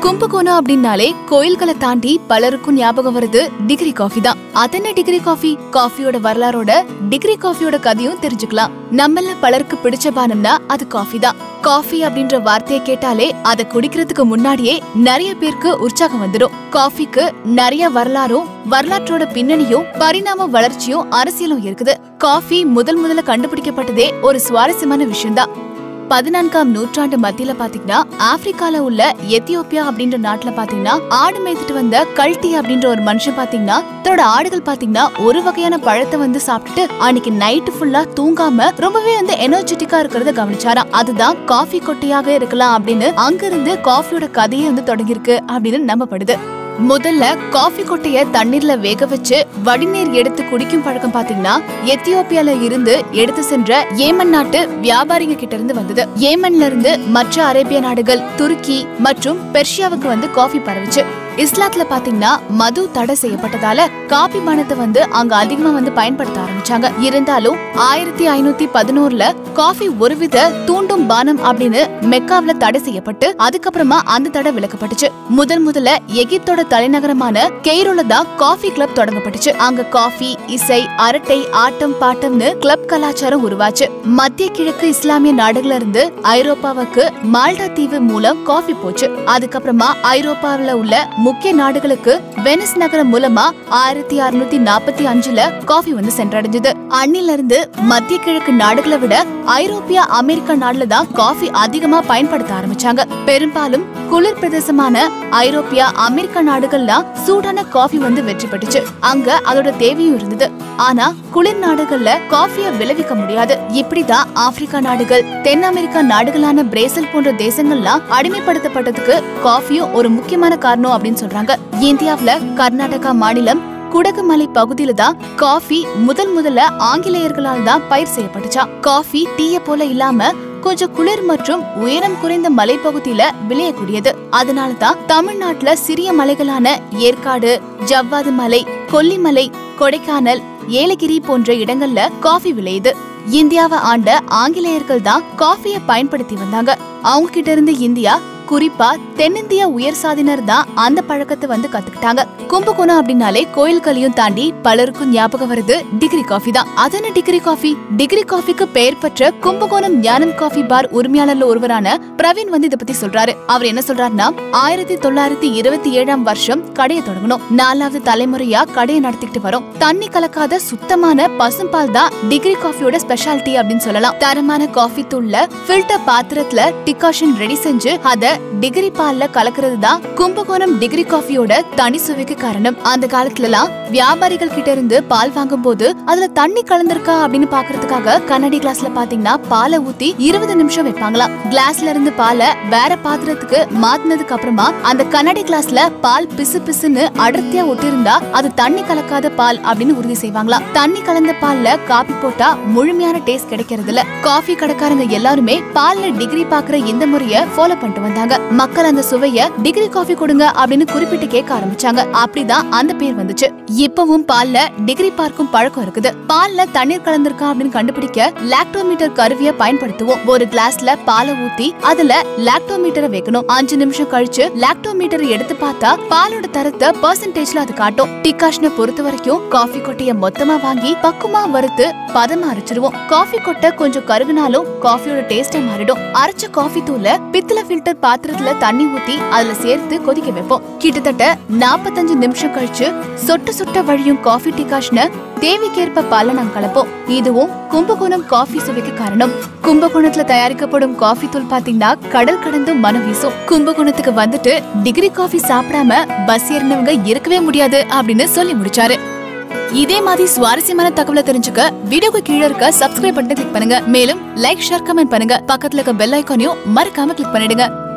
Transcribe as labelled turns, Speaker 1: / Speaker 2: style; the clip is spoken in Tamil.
Speaker 1: கும்பகோணம் அப்படின்னாலே கோயில்களை தாண்டி பலருக்கும் ஞாபகம் வருது டிகிரி காஃபி தான் அதென்ன டிகிரி காஃபி காஃபியோட வரலாறோட டிகிரி காஃபியோட கதையும் தெரிஞ்சுக்கலாம் நம்மள பலருக்கு பிடிச்ச பானம்னா அது காஃபி தான் காஃபி அப்படின்ற வார்த்தையை கேட்டாலே அதை குடிக்கிறதுக்கு முன்னாடியே நிறைய பேருக்கு உற்சாகம் வந்துடும் காஃபிக்கு நிறைய வரலாறும் வரலாற்றோட பின்னணியும் பரிணாம வளர்ச்சியும் அரசியலும் இருக்குது காஃபி முதல் முதல்ல கண்டுபிடிக்கப்பட்டதே ஒரு சுவாரஸ்யமான விஷயம்தான் பதினான்காம் நூற்றாண்டு மத்தியில பாத்தீங்கன்னா ஆப்பிரிக்கால உள்ள எத்தியோப்பியா அப்படின்ற நாட்டுல பாத்தீங்கன்னா ஆடு மேய்த்துட்டு வந்த கல்டி அப்படின்ற ஒரு மனுஷன் பாத்தீங்கன்னா தன்னோட ஆடுகள் பாத்தீங்கன்னா ஒரு வகையான பழத்தை வந்து சாப்பிட்டுட்டு அன்னைக்கு நைட்டு ஃபுல்லா தூங்காம ரொம்பவே வந்து எனர்ஜெட்டிக்கா இருக்கிறத கவனிச்சாராம் அதுதான் காஃபி கொட்டையாக இருக்கலாம் அப்படின்னு அங்கிருந்து காஃபியோட கதையே வந்து தொடங்கியிருக்கு அப்படின்னு நம்பப்படுது முதல்ல காஃபி கொட்டைய தண்ணீர்ல வேக வச்சு வடிநீர் எடுத்து குடிக்கும் பழக்கம் பாத்தீங்கன்னா எத்தியோப்பியால இருந்து எடுத்து சென்ற ஏமன் நாட்டு வியாபாரிங்க கிட்ட இருந்து வந்தது ஏமன்ல இருந்து மற்ற அரேபிய நாடுகள் துருக்கி மற்றும் பெர்ஷியாவுக்கு வந்து காஃபி பரவுச்சு இஸ்லாத்துல பாத்தீங்கன்னா மது தடை செய்யப்பட்டதால காபி பானத்தை வந்து அங்க அதிகமா வந்து பயன்படுத்த ஆரம்பிச்சாங்க இருந்தாலும் ஆயிரத்தி ஐநூத்தி பதினோருல காஃபி ஒருவித தூண்டும் பானம் அப்படின்னு மெக்காவுல தடை செய்யப்பட்டு அதுக்கப்புறமா அந்த தடை விலக்கப்பட்டுச்சு முதன் முதல்ல எகிப்தோட தலைநகரமான கெய்ரோல தான் காஃபி கிளப் தொடங்கப்பட்டுச்சு அங்க காஃபி இசை அரட்டை ஆட்டம் பாட்டம்னு கிளப் கலாச்சாரம் உருவாச்சு மத்திய கிழக்கு இஸ்லாமிய நாடுகள்ல இருந்து ஐரோப்பாவுக்கு மால்டா தீவு மூலம் காஃபி போச்சு அதுக்கப்புறமா ஐரோப்பாவுல உள்ள முக்கிய நாடுகளுக்கு வெனிஸ் நகரம் மூலமா ஆயிரத்தி அறுநூத்தி நாற்பத்தி அஞ்சுல காஃபி வந்து சென்றடைஞ்சது அன்னில இருந்து மத்திய கிழக்கு நாடுகளை விட ஐரோப்பியா அமெரிக்கா நாடுல தான் காஃபி அதிகமா பயன்படுத்த ஆரம்பிச்சாங்க பெரும்பாலும் குளிர் பிரதேசமான ஐரோப்பியா அமெரிக்கா நாடுகள்லாம் சூடான காஃபி வந்து வெற்றி பெற்றுச்சு அங்க அதோட தேவையும் இருந்தது ஆனா குளிர் நாடுகள்ல காஃபிய விளைவிக்க முடியாது இப்படிதான் ஆப்பிரிக்கா நாடுகள் தென் அமெரிக்கா நாடுகளான பிரேசில் போன்ற தேசங்கள்லாம் அடிமைப்படுத்தப்பட்டதுக்கு காஃபியும் ஒரு முக்கியமான காரணம் அப்படின்னு சொல்றாங்க இந்தியாவுல கர்நாடகா மாநிலம் குடகு மலை பகுதியில தான் காஃபி முதல் முதல்ல ஆங்கிலேயர்களால் தான் பயிர் செய்யப்பட்டுச்சா காஃபி டீய போல இல்லாம கொஞ்சம் குளிர் மற்றும் உயரம் குறைந்த மலைப்பகுதியில விளையக்கூடியது அதனால தான் தமிழ்நாட்டுல சிறிய மலைகளான ஏற்காடு ஜவ்வாது மலை கொல்லிமலை கொடைக்கானல் ஏலகிரி போன்ற இடங்கள்ல காஃபி விளையுது இந்தியாவை ஆண்ட ஆங்கிலேயர்கள் தான் காஃபியை பயன்படுத்தி வந்தாங்க அவங்க கிட்ட இருந்து இந்தியா குறிப்பா தென்னிந்திய உயர் சாதியினர் தான் அந்த பழக்கத்தை வந்து கத்துக்கிட்டாங்க கும்பகோணம் அப்படின்னாலே கோயில்களையும் தாண்டி பலருக்கும் ஞாபகம் வருது டிகிரி காஃபி தான் அதன டிகிரி காஃபி டிகிரி காஃபிக்கு பெயர் பெற்ற கும்பகோணம் ஞானம் காஃபி பார் உரிமையாளர்ல ஒருவரான பிரவீன் வந்து இத பத்தி சொல்றாரு அவர் என்ன சொல்றாருன்னா ஆயிரத்தி தொள்ளாயிரத்தி இருபத்தி ஏழாம் வருஷம் கடையை தொடங்கணும் நாலாவது தலைமுறையா கடையை நடத்திக்கிட்டு வரோம் தண்ணி கலக்காத சுத்தமான பசும்பால் தான் டிகிரி காஃபியோட ஸ்பெஷாலிட்டி அப்படின்னு சொல்லலாம் தரமான காஃபி தூள்ல ஃபில்டர் பாத்திரத்துல டிகாஷன் ரெடி செஞ்சு அத டிகிரி பால்ல கலக்கிறது தான் கும்பகோணம் டிகிரி காஃபியோட தனி சுவைக்கு காரணம் அந்த காலத்துல எல்லாம் வியாபாரிகள் கிட்ட இருந்து பால் வாங்கும் போது அதுல தண்ணி கலந்திருக்கா அப்படின்னு பாக்குறதுக்காக கண்ணாடி கிளாஸ்ல பாத்தீங்கன்னா பாலை ஊத்தி இருபது நிமிஷம் வைப்பாங்களாம் கிளாஸ்ல இருந்து பாலை வேற பாத்திரத்துக்கு மாத்தினதுக்கு அப்புறமா அந்த கண்ணாடி கிளாஸ்ல பால் பிசு பிசுன்னு அடர்த்தியா ஒட்டிருந்தா அது தண்ணி கலக்காத பால் அப்படின்னு உறுதி செய்வாங்களாம் தண்ணி கலந்த பால்ல காபி போட்டா முழுமையான டேஸ்ட் கிடைக்கிறது இல்ல காஃபி கடைக்காரங்க எல்லாருமே பால்ல டிகிரி பாக்குற இந்த முறைய ஃபாலோ பண்ணிட்டு வந்தாங்க மக்கள் அந்த சுவைய டிகிரி காஃபி கொடுங்க அப்படின்னு குறிப்பிட்டு கேட்க ஆரம்பிச்சாங்க அப்படிதான் அந்த பேர் வந்துச்சு இப்பவும் பால்ல டிகிரி பார்க்கும் பழக்கம் இருக்குது பால்ல தண்ணீர் கலந்திருக்கா அப்படின்னு கண்டுபிடிக்க லாக்டோமீட்டர் கருவியை பயன்படுத்துவோம் ஒரு கிளாஸ்ல பாலை ஊத்தி அதுல லாக்டோமீட்டரை வைக்கணும் அஞ்சு நிமிஷம் கழிச்சு லாக்டோமீட்டரை எடுத்து பார்த்தா பாலோட தரத்தை பர்சன்டேஜ்ல அது காட்டும் டிகாஷனை பொறுத்த வரைக்கும் காஃபி கொட்டைய மொத்தமா வாங்கி பக்குமா வறுத்து பதமா அரைச்சிருவோம் காஃபி கொட்டை கொஞ்சம் கருகுனாலும் காஃபியோட டேஸ்டே மாறிடும் அரைச்ச காஃபி தூள பித்தளை ஃபில்டர் பாத்திரத்துல தண்ணி ஊத்தி அதுல சேர்த்து கொதிக்க வைப்போம் கிட்டத்தட்ட நாற்பத்தஞ்சு நிமிஷம் கழிச்சு சொட்ட சொட்ட வழியும் காஃபி டிகாஷனை தேவைக்கேற்ப பால நாங்க கலப்போம் இதுவும் கும்பகோணம் காஃபி சுவைக்கு காரணம் கும்பகோணத்துல தயாரிக்கப்படும் காஃபி தூள் பாத்தீங்கன்னா கடல் கடந்து மனம் வீசும் கும்பகோணத்துக்கு வந்துட்டு டிகிரி காஃபி சாப்பிடாம பஸ் ஏறினவங்க இருக்கவே முடியாது அப்படின்னு சொல்லி முடிச்சாரு இதே மாதிரி சுவாரஸ்யமான தகவலை தெரிஞ்சுக்க வீடியோக்கு கீழே இருக்க சப்ஸ்கிரைப் பட்டனை கிளிக் பண்ணுங்க மேலும் லைக் ஷேர் கமெண்ட் பண்ணுங்க பக்கத்துல இருக்க பெல் ஐக்கானையும் மறக்காம கிளிக் பண்ணிடுங்க